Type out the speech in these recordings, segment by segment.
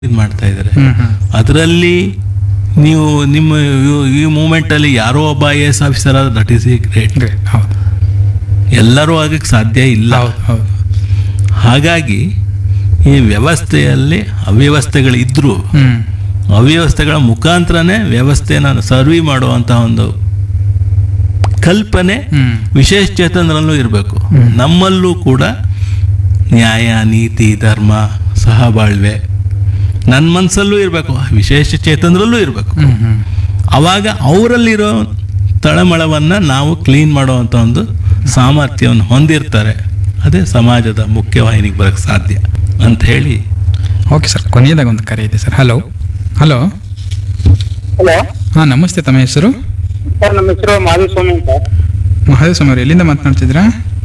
ಇದು ಮಾಡ್ತಾ ಇದ್ದಾರೆ ಹ್ಮ್ ಹ್ಮ್ ಅದರಲ್ಲಿ ನೀವು ನಿಮ್ಮ ಇವ್- ಈ ಮೂಮೆಂಟಲ್ಲಿ ಯಾರೋ ಒಬ್ಬ I A S officer that is great great ಹೌದು ಎಲ್ಲರೂ ಆಗಕ್ಕೆ ಸಾಧ್ಯ ಇಲ್ಲ ಹೌದು ಹೌದು ಹಾಗಾಗಿ ಈ ವ್ಯವಸ್ಥೆಯಲ್ಲಿ ಅವ್ಯವಸ್ಥೆಗಳಿದ್ರೂ ಹ್ಮ್ ಅವ್ಯವಸ್ಥೆಗಳ ಮುಖಾಂತರನೇ ವ್ಯವಸ್ಥೆನ ಸರ್ವಿ ಮಾಡುವಂತಹ ಒಂದು ಕಲ್ಪನೆ ಹ್ಮ್ ವಿಶೇಷ ಚೇತನರಲ್ಲೂ ಇರಬೇಕು ನಮ್ಮಲ್ಲೂ ಕೂಡ ನ್ಯಾಯ ನೀತಿ ಧರ್ಮ ಸಹಬಾಳ್ವೆ ನನ್ನ ಮನಸ್ಸಲ್ಲೂ ಇರಬೇಕು ವಿಶೇಷ ಚೇತನರಲ್ಲೂ ಇರಬೇಕು ಹ್ಮ್ ಹ್ಮ್ ಅವಾಗ ಅವರಲ್ಲಿರೋ ತಳಮಳವನ್ನು ನಾವು ಕ್ಲೀನ್ ಮಾಡುವಂಥ ಒಂದು ಸಾಮರ್ಥ್ಯವನ್ನು ಹೊಂದಿರ್ತಾರೆ ಅದೇ ಸಮಾಜದ ಮುಖ್ಯವಾಹಿನಿಗೆ ಬರೋಕ್ಕೆ ಸಾಧ್ಯ ಅಂತ ಹೇಳಿ ಓಕೆ ಸರ್ ಕೊನೆಯದಾಗ ಒಂದು ಕರೆ ಇದೆ ಸರ್ ಹಲೋ ಹಲೋ ಹಲೋ ಹಾಂ ನಮಸ್ತೆ ತಮ್ಮ ಹೆಸರು ಸರ್ ನಮ್ಮ ಹೆಸರು ಮಾಧುಸ್ವಾಮಿ ಅಂತ ಮಹದೇವ್ ಅವರು ಎಲ್ಲಿಂದ ಮಾತನಾಡ್ತಿದ್ದೀರಾ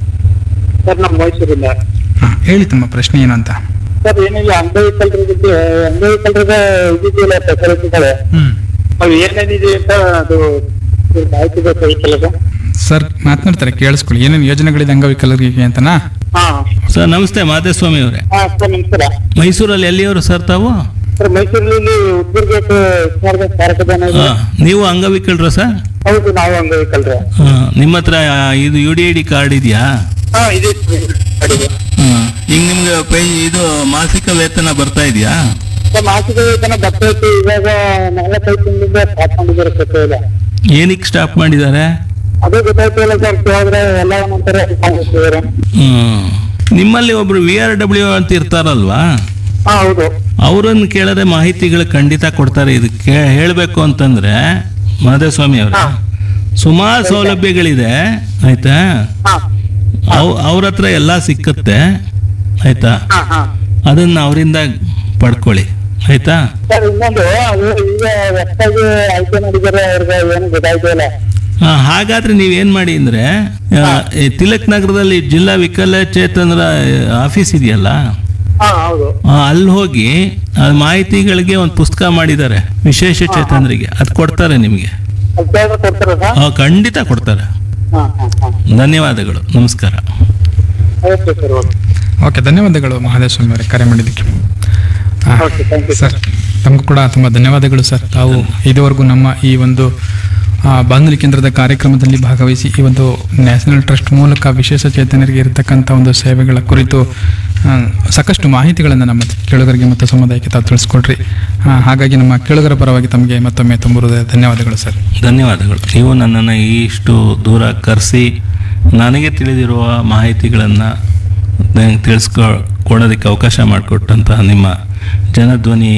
ಸರ್ ನಮ್ಮ ಮೈಸೂರಿಂದ ಹಾಂ ಹೇಳಿ ತಮ್ಮ ಪ್ರಶ್ನೆ ಏನು ಅಂತ ಸರ್ ಏನಿಲ್ಲ ಅಂಗವಿಕಲರ ಬಗ್ಗೆ ಅಂಗವಿಕಲರದ ಇದಿದೆಯಲ್ಲ ಫೆಸಿಲಿಟಿಗಳು ಹ್ಮ್ ಅವು ಏನೇನಿದೆ ಅಂತ ಅದು ಸ್ವಲ್ಪ ಮಾಹಿತಿ ಬೇಕಾಗಿತ್ತಲ್ಲ ಸರ್ ಸರ್ ಮಾತನಾಡ್ತಾರೆ ಕೇಳಿಸ್ಕೊಳ್ಳಿ ಏನೇನು ಯೋಜನೆಗಳಿದೆ ಅಂಗವಿಕಲರಿಗೆ ಅಂತನಾ ಹಾ ಸರ್ ನಮಸ್ತೆ ಮಾದೇಸ್ವಾಮಿ ಅವರೇ ಹಾ ಸರ್ ನಮಸ್ಕಾರ ಮೈಸೂರಲ್ಲಿ ಎಲ್ಲಿಯವರು ಸರ್ ತಾವು ಸರ್ ಮೈಸೂರಲ್ಲಿ ಉದ್ದುರ್ ಗೇಟ್ ಸ್ಮಾರಕ ಕಾರ್ಯಕ್ರಮ ಇದೆ ಹಾ, ನೀವು ಅಂಗವಿಕಲರ ಸರ್ ಹೌದು ನಾವು ಅಂಗವಿಕಲರು ಹಾ, ನಿಮ್ಮ ಹತ್ರ ಇದು U D I D card ಇದೆಯಾ ಹಾ ಇದೆ ಅಡಿಗೆ ಹಾ. ಈಗ ನಿಮ್ಗೆ ಪೈ ಇದು ಮಾಸಿಕ ವೇತನ ಬರ್ತಾ ಇದೆಯಾ ಸರ್ ಮಾಸಿಕ ವೇತನ ಬರ್ತಾ ಇತ್ತು ಇವಾಗ ನಾಲ್ಕೈದು ತಿಂಗಳಿಂದ ಸ್ಟಾರ್ಟ್ ಮಾಡಿದ್ದಾರೆ ಸರ್ ಇಲ್ಲ ಏನಕ್ಕೆ ಸ್ಟಾಪ್ ಮಾಡಿದ್ದಾರೆ ಅದೇ ಗೊತ್ತಾಯ್ತಿಲ್ಲ ಸರ್ ಕೇಳಿದ್ರೆ ಎಲ್ಲ ಒಂದೊಂಥರ ಕಾಣಿಸ್ತಿದ್ದಾರೆ ಹ್ಮ್. ನಿಮ್ಮಲ್ಲಿ ಒಬ್ರು ವಿ ಆರ್ ಡಬ್ಲ್ಯೂ ಅಂತ ಇರ್ತಾರಲ್ವಾ ಹಾ ಹೌದು ಅವರನ್ನು ಕೇಳಿದ್ರೆ ಮಾಹಿತಿಗಳು ಖಂಡಿತ ಕೊಡ್ತಾರೆ ಇದು ಕೇ ಹೇಳಬೇಕು ಅಂತಂದ್ರೆ ಮಹದೇವಸ್ವಾಮಿ ಅವರ ಹಾ. ಸುಮಾರು ಸೌಲಭ್ಯಗಳಿದೆ ಆಯ್ತಾ ಹಾ ಅವ್ ಅವ್ರ ಹತ್ರ ಎಲ್ಲ ಸಿಕ್ಕತ್ತೆ ಆಯ್ತಾ ಹಾ ಹಾ ಅದನ್ನ ಅವರಿಂದ ಪಡ್ಕೊಳ್ಳಿ ಆಯ್ತಾ ಸರ್ ಇನ್ನೊಂದು ಅದು ಈಗ ಹೊಸದಾಗಿ ಆಯ್ಕೆ ಮಾಡಿದ್ದಾರೆ ಅವ್ರಿಗೆ ಏನು ಗೊತ್ತಾಯ್ತಿಲ್ಲ ಆ, ಹಾಗಾದ್ರೆ ನೀವೇನ್ ಮಾಡಿ ಅಂದ್ರೆ ಆ, ಈ ತಿಲಕ್ ನಗರದಲ್ಲಿ ಜಿಲ್ಲಾ ವಿಕಲಚೇತನರ ಆಫೀಸ್ ಇದೆಯಲ್ಲ ಹಾ ಹೌದು ಆ, ಅಲ್ಲಿ ಹೋಗಿ ಆ ಮಾಹಿತಿಗಳಿಗೆ ಒಂದು ಪುಸ್ತಕ ಮಾಡಿದ್ದಾರೆ ವಿಶೇಷ ಚೇತನರಿಗೆ ಅದು ಕೊಡ್ತಾರೆ ನಿಮಗೆ ಅದು ಕೇಳಿದ್ರೆ ಕೊಡ್ತಾರ ಸರ್ ಆ, ಖಂಡಿತ ಕೊಡ್ತಾರೆ ಹಾ ಹಾ ಹಾ ಧನ್ಯವಾದಗಳು ನಮಸ್ಕಾರ ಓಕೆ ಸರ್ ಓಕೆ ಓಕೆ ಧನ್ಯವಾದಗಳು ಮಹದೇವ್ ಸ್ವಾಮಿ ಅವರೇ ಕರೆ ಮಾಡಿದ್ದಕ್ಕೆ ಆ, ಓಕೆ ಥ್ಯಾಂಕ್ ಯು ಸರ್ ತಮಗೂ ಕೂಡ ತುಂಬ ಧನ್ಯವಾದಗಳು ಸರ್ ತಾವು ಇದುವರೆಗೂ ನಮ್ಮ ಈ ಒಂದು ಆ, ಬಾನುಲಿ ಕೇಂದ್ರದ ಕಾರ್ಯಕ್ರಮದಲ್ಲಿ ಭಾಗವಹಿಸಿ ಈ ಒಂದು ನ್ಯಾಷನಲ್ ಟ್ರಸ್ಟ್ ಮೂಲಕ ವಿಶೇಷ ಚೇತನರಿಗೆ ಇರತಕ್ಕಂಥ ಒಂದು ಸೇವೆಗಳ ಕುರಿತು ಆ, ಸಾಕಷ್ಟು ಮಾಹಿತಿಗಳನ್ನು ನಮ್ಮ ಕೇಳುಗರಿಗೆ ಮತ್ತು ಸಮುದಾಯಕ್ಕೆ ತಾವು ತಿಳಿಸ್ಕೊಡ್ರಿ ಆ, ಹಾಗಾಗಿ ನಮ್ಮ ಕೇಳುಗರ ಪರವಾಗಿ ತಮಗೆ ಮತ್ತೊಮ್ಮೆ ತುಂಬ ಹೃದಯ ಧನ್ಯವಾದಗಳು ಸರ್ ಧನ್ಯವಾದಗಳು ನೀವು ನನ್ನನ್ನು ಇಷ್ಟು ದೂರ ಕರೆಸಿ ನನಗೆ ತಿಳಿದಿರುವ ಮಾಹಿತಿಗಳನ್ನು ತಿಳಿಸ್ಕೊ ಕೊಡೋದಕ್ಕೆ ಅವಕಾಶ ಮಾಡಿಕೊಟ್ಟಂತಹ ನಿಮ್ಮ ಜನಧ್ವನಿ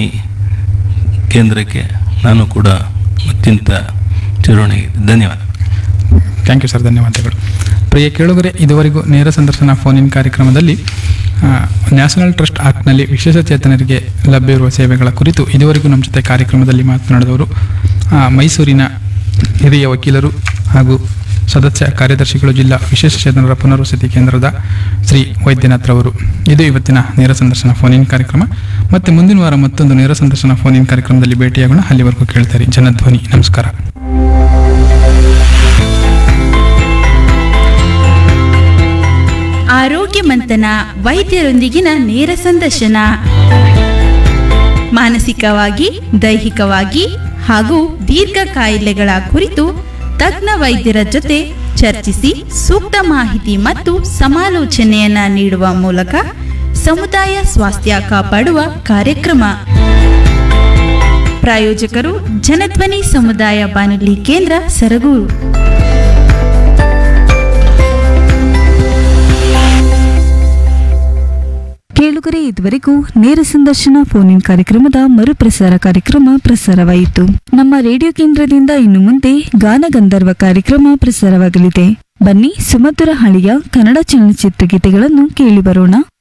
ಕೇಂದ್ರಕ್ಕೆ ನಾನು ಕೂಡ ಅತ್ಯಂತ ಚಿರೋಣಿ ಧನ್ಯವಾದ ಥ್ಯಾಂಕ್ ಯು ಸರ್ ಧನ್ಯವಾದಗಳು ಪ್ರಿಯ ಕೇಳುಗರೆ ಇದುವರೆಗೂ ನೇರ ಸಂದರ್ಶನ ಫೋನ್ ಇನ್ ಕಾರ್ಯಕ್ರಮದಲ್ಲಿ ಆ, ನ್ಯಾಷನಲ್ ಟ್ರಸ್ಟ್ ಆಕ್ಟ್ನಲ್ಲಿ ವಿಶೇಷ ಚೇತನರಿಗೆ ಲಭ್ಯವಿರುವ ಸೇವೆಗಳ ಕುರಿತು ಇದುವರೆಗೂ ನಮ್ಮ ಜೊತೆ ಕಾರ್ಯಕ್ರಮದಲ್ಲಿ ಮಾತನಾಡಿದವರು ಆ, ಮೈಸೂರಿನ ಹಿರಿಯ ವಕೀಲರು ಹಾಗೂ ಸದಸ್ಯ ಕಾರ್ಯದರ್ಶಿಗಳು ಜಿಲ್ಲಾ ವಿಶೇಷ ಚೇತನರ ಪುನರ್ವಸತಿ ಕೇಂದ್ರದ ಶ್ರೀ ವೈದ್ಯನಾಥ್ರವರು ಇದು ಇವತ್ತಿನ ನೇರ ಸಂದರ್ಶನ ಫೋನ್ ಇನ್ ಕಾರ್ಯಕ್ರಮ ಮತ್ತೆ ಮುಂದಿನ ವಾರ ಮತ್ತೊಂದು ನೇರ ಸಂದರ್ಶನ ಫೋನ್ ಇನ್ ಕಾರ್ಯಕ್ರಮದಲ್ಲಿ ಭೇಟಿಯಾಗೋಣ ಅಲ್ಲಿವರೆಗೂ ಕೇಳ್ತಾರೆ ಜನಧ್ವನಿ ನಮಸ್ಕಾರ ಆರೋಗ್ಯ ಮಂಥನ ವೈದ್ಯರೊಂದಿಗಿನ ನೇರ ಸಂದರ್ಶನ ಮಾನಸಿಕವಾಗಿ ದೈಹಿಕವಾಗಿ ಹಾಗೂ ದೀರ್ಘ ಕಾಯಿಲೆಗಳ ಕುರಿತು ತಜ್ಞ ವೈದ್ಯರ ಜೊತೆ ಚರ್ಚಿಸಿ ಸೂಕ್ತ ಮಾಹಿತಿ ಮತ್ತು ಸಮಾಲೋಚನೆಯನ್ನ ನೀಡುವ ಮೂಲಕ ಸಮುದಾಯ ಸ್ವಾಸ್ಥ್ಯ ಕಾಪಾಡುವ ಕಾರ್ಯಕ್ರಮ ಪ್ರಾಯೋಜಕರು ಜನಧ್ವನಿ ಸಮುದಾಯ ಬಾನುಲಿ ಕೇಂದ್ರ ಸರಗೂರು ಕೇಳುಗರೆ ಇದುವರೆಗೂ ನೇರ ಸಂದರ್ಶನ ಫೋನ್ ಇನ್ ಕಾರ್ಯಕ್ರಮದ ಮರುಪ್ರಸಾರ ಕಾರ್ಯಕ್ರಮ ಪ್ರಸಾರವಾಯಿತು ನಮ್ಮ ರೇಡಿಯೋ ಕೇಂದ್ರದಿಂದ ಇನ್ನು ಮುಂದೆ ಗಾನಗಂಧರ್ವ ಕಾರ್ಯಕ್ರಮ ಪ್ರಸಾರವಾಗಲಿದೆ ಬನ್ನಿ ಸುಮಧುರ ಹಳಿಯ ಕನ್ನಡ ಚಲನಚಿತ್ರ ಗೀತೆಗಳನ್ನು ಕೇಳಿ ಬರೋಣ